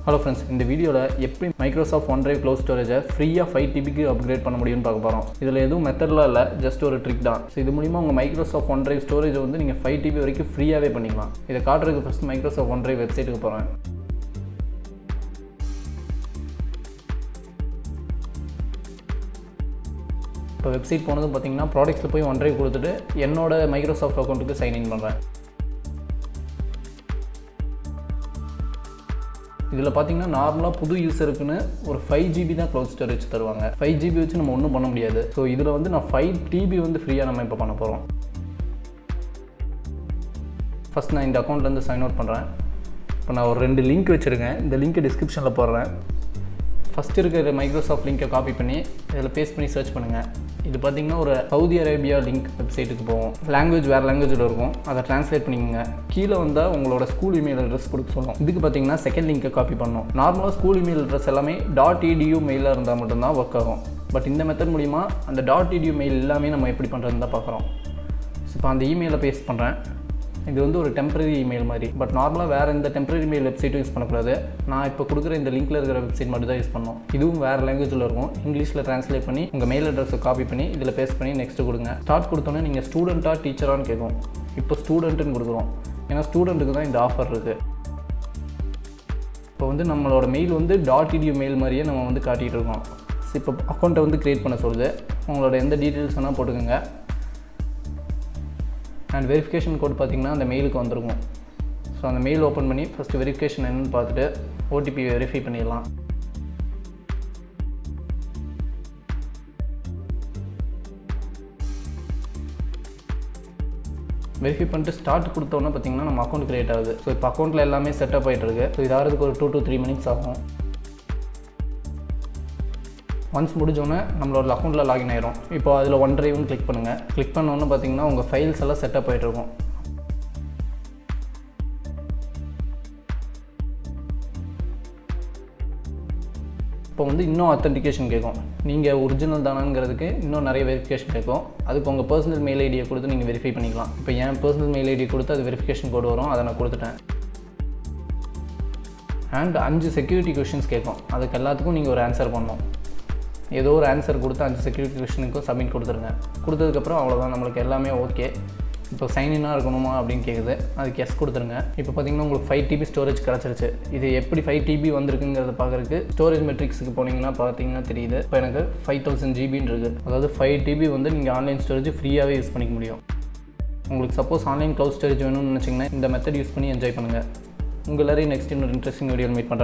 hello friends இந்த வீடியோவில் எப்படி மைக்ரோசாஃப்ட் ஒன் டிரைவ் க்ளோஸ் ஸ்டோரேஜை ஃப்ரீயாக ஃபைவ் டிபிக்கு அப்கிரேட் பண்ண முடியும்னு பார்க்க போகிறோம் இதில் எதுவும் மெத்தட்லாம் இல்லை ஜஸ்ட் ஒரு ட்ரிக் தான் ஸோ இது மூலிமா உங்கள் மைக்ரோசாஃப்ட் ஒன் டிரைவ் ஸ்டோரேஜை வந்து நீங்கள் ஃபைவ் டிபி வரைக்கும் ஃப்ரீயாகவே பண்ணிக்கலாம் இதை காட்டுறதுக்கு ஃபஸ்ட் மைக்ரோசாஃப்ட் ஒன் டிரைவ் வெப்சைட்டுக்கு போகிறேன் இப்போ வெப்சைட் போனதும் பார்த்தீங்கன்னா ப்ராடக்ட்ஸில் போய் ஒன் டிரைவ் கொடுத்துட்டு என்னோட மைக்ரோசாஃப்ட் அக்கௌண்ட்டுக்கு சைன்இன் பண்ணுறேன் இதில் பார்த்தீங்கன்னா நார்மலாக புது யூஸருக்குன்னு ஒரு ஃபைவ் ஜிபி தான் க்ளவுட் ஸ்டோரேஜ் தருவாங்க ஃபைவ் ஜிபி வச்சு நம்ம ஒன்றும் பண்ண முடியாது ஸோ இதில் வந்து நான் ஃபைவ் டிபி வந்து ஃப்ரீயாக நம்ம இப்போ பண்ண போகிறோம் ஃபஸ்ட் நான் இந்த அக்கௌண்ட்லேருந்து சைன் அவுட் பண்ணுறேன் இப்போ நான் ஒரு ரெண்டு லிங்க் வச்சுருக்கேன் இந்த லிங்க்கை டிஸ்கிரிப்ஷனில் போடுறேன் ஃபஸ்ட் இருக்கிற மைக்ரோசாஃப்ட் லிங்கை காப்பி பண்ணி இதில் பேஸ்ட் பண்ணி சர்ச் பண்ணுங்கள் இது பார்த்தீங்கன்னா ஒரு சவுதி அரேபியா லிங்க் வெப்சைட்டுக்கு போகும் லாங்குவேஜ் வேறு லாங்குவேஜில் இருக்கும் அதை ட்ரான்ஸ்லேட் பண்ணிக்கோங்க கீழே வந்தால் உங்களோட ஸ்கூல் இமெயில் அட்ரஸ் கொடுக்க சொல்லும் இதுக்கு பார்த்தீங்கன்னா செகண்ட் லிங்கை காப்பி பண்ணணும் நார்மலாக ஸ்கூல் இமெயில் அட்ரஸ் எல்லாமே டாட் இடியூ மெயிலாக இருந்தால் மட்டும்தான் ஒர்க் ஆகும் பட் இந்த மெத்தட் மூலிமா அந்த டாட் இடியூ மெயில் எல்லாமே நம்ம எப்படி பண்ணுறதுன்னு தான் பார்க்குறோம் ஸோ இப்போ அந்த இமெயிலை பேஸ்ட் பண்ணுறேன் இது வந்து ஒரு டெம்பரரி இமெயில் மாதிரி பட் நார்மலாக வேறு எந்த டெம்பரரி மெயில் வெப்சைட்டும் யூஸ் பண்ணக்கூடாது நான் இப்போ கொடுக்குற இந்த லிங்க்கில் இருக்கிற வெப்சைட் மட்டும் தான் யூஸ் பண்ணணும் இதுவும் வேறு லாங்குவேஜில் இருக்கும் இங்கிலீஷில் ட்ரான்ஸ்லேட் பண்ணி உங்கள் மெயில் அட்ரஸை காப்பி பண்ணி இதில் பேஸ்ட் பண்ணி நெக்ஸ்ட் கொடுங்க ஸ்டார்ட் கொடுத்தோன்னே நீங்கள் ஸ்டூடெண்ட்டாக டீச்சரான்னு கேட்கும் இப்போ ஸ்டூடெண்ட்டுன்னு கொடுக்குறோம் ஏன்னா ஸ்டூடெண்ட்டுக்கு தான் இந்த ஆஃபர் இருக்குது இப்போ வந்து நம்மளோட மெயில் வந்து டாட் இடியூ மெயில் மாதிரியே நம்ம வந்து காட்டிகிட்டு இருக்கோம் இப்போ அக்கௌண்ட்டை வந்து க்ரியேட் பண்ண சொல்லுது உங்களோட எந்த டீட்டெயில்ஸ் வேணால் போட்டுக்கோங்க அண்ட் வெரிஃபிகேஷன் கோட் பார்த்திங்கன்னா அந்த மெயிலுக்கு வந்திருக்கும் ஸோ அந்த மெயில் ஓப்பன் பண்ணி ஃபஸ்ட்டு வெரிஃபிகேஷன் என்னன்னு பார்த்துட்டு ஓடிபி வெரிஃபை பண்ணிடலாம் வெரிஃபை பண்ணிட்டு ஸ்டார்ட் கொடுத்தோன்னே பார்த்தீங்கன்னா நம்ம அக்கௌண்ட் க்ரியேட் ஆகுது ஸோ இப்போ அக்கௌண்ட்டில் எல்லாமே செட்டப் ஆகிட்டு இருக்கு ஸோ இது ஆகிறதுக்கு ஒரு டூ டு த்ரீ மினிட்ஸ் ஆகும் ஒன்ஸ் முடிஞ்சோடனே நம்மளோட அக்கௌண்ட்டில் லாகின் ஆயிரும் இப்போ அதில் ஒன் ட்ரைவ்னு கிளிக் பண்ணுங்கள் கிளிக் பண்ணோன்னு பார்த்தீங்கன்னா உங்கள் ஃபைல்ஸ் எல்லாம் செட்டப் ஆகிட்டு இருக்கும் இப்போ வந்து இன்னும் அத்தன்டிகேஷன் கேட்கும் நீங்கள் ஒரிஜினல் தானாங்கிறதுக்கு இன்னும் நிறைய வெரிஃபிகேஷன் கேட்கும் அதுக்கு உங்கள் பர்சனல் மெயில் ஐடியை கொடுத்து நீங்கள் வெரிஃபை பண்ணிக்கலாம் இப்போ என் பர்சனல் மெயில் ஐடி கொடுத்து அது வெரிஃபிகேஷன் கோடு வரும் அதை நான் கொடுத்துட்டேன் அண்ட் அஞ்சு செக்யூரிட்டி கொஷின்ஸ் கேட்கும் அதுக்கு எல்லாத்துக்கும் நீங்கள் ஒரு ஆன்சர் பண்ணணும் ஏதோ ஒரு ஆன்சர் கொடுத்து அஞ்சு செக்யூரிட்டி கொஷனுக்கும் சப்மிட் கொடுத்துருங்க கொடுத்ததுக்கப்புறம் அவ்வளோதான் நம்மளுக்கு எல்லாமே ஓகே இப்போ சைன்இனாக இருக்கணுமா அப்படின்னு கேட்குது அதுக்கு எஸ் கொடுத்துருங்க இப்போ பார்த்தீங்கன்னா உங்களுக்கு ஃபைவ் டிபி ஸ்டோரேஜ் கிடச்சிருச்சு இது எப்படி ஃபைவ் டிபி வந்திருக்குங்கிறத பார்க்குறதுக்கு ஸ்டோரேஜ் மெட்ரிக்ஸுக்கு போனீங்கன்னா பார்த்தீங்கன்னா தெரியுது இப்போ எனக்கு ஃபைவ் தௌசண்ட் ஜிபின்னு இருக்குது அதாவது ஃபைவ் டிபி வந்து நீங்கள் ஆன்லைன் ஸ்டோரேஜ் ஃப்ரீயாகவே யூஸ் பண்ணிக்க முடியும் உங்களுக்கு சப்போஸ் ஆன்லைன் க்ளவுட் ஸ்டோரேஜ் வேணும்னு நினச்சிங்கன்னா இந்த மெத்தட் யூஸ் பண்ணி என்ஜாய் பண்ணுங்கள் உங்கள் எல்லாரையும் நெக்ஸ்ட் இன்னொரு இன்ட்ரெஸ்டிங் வீடியோ மீட் பண்ணுறேன்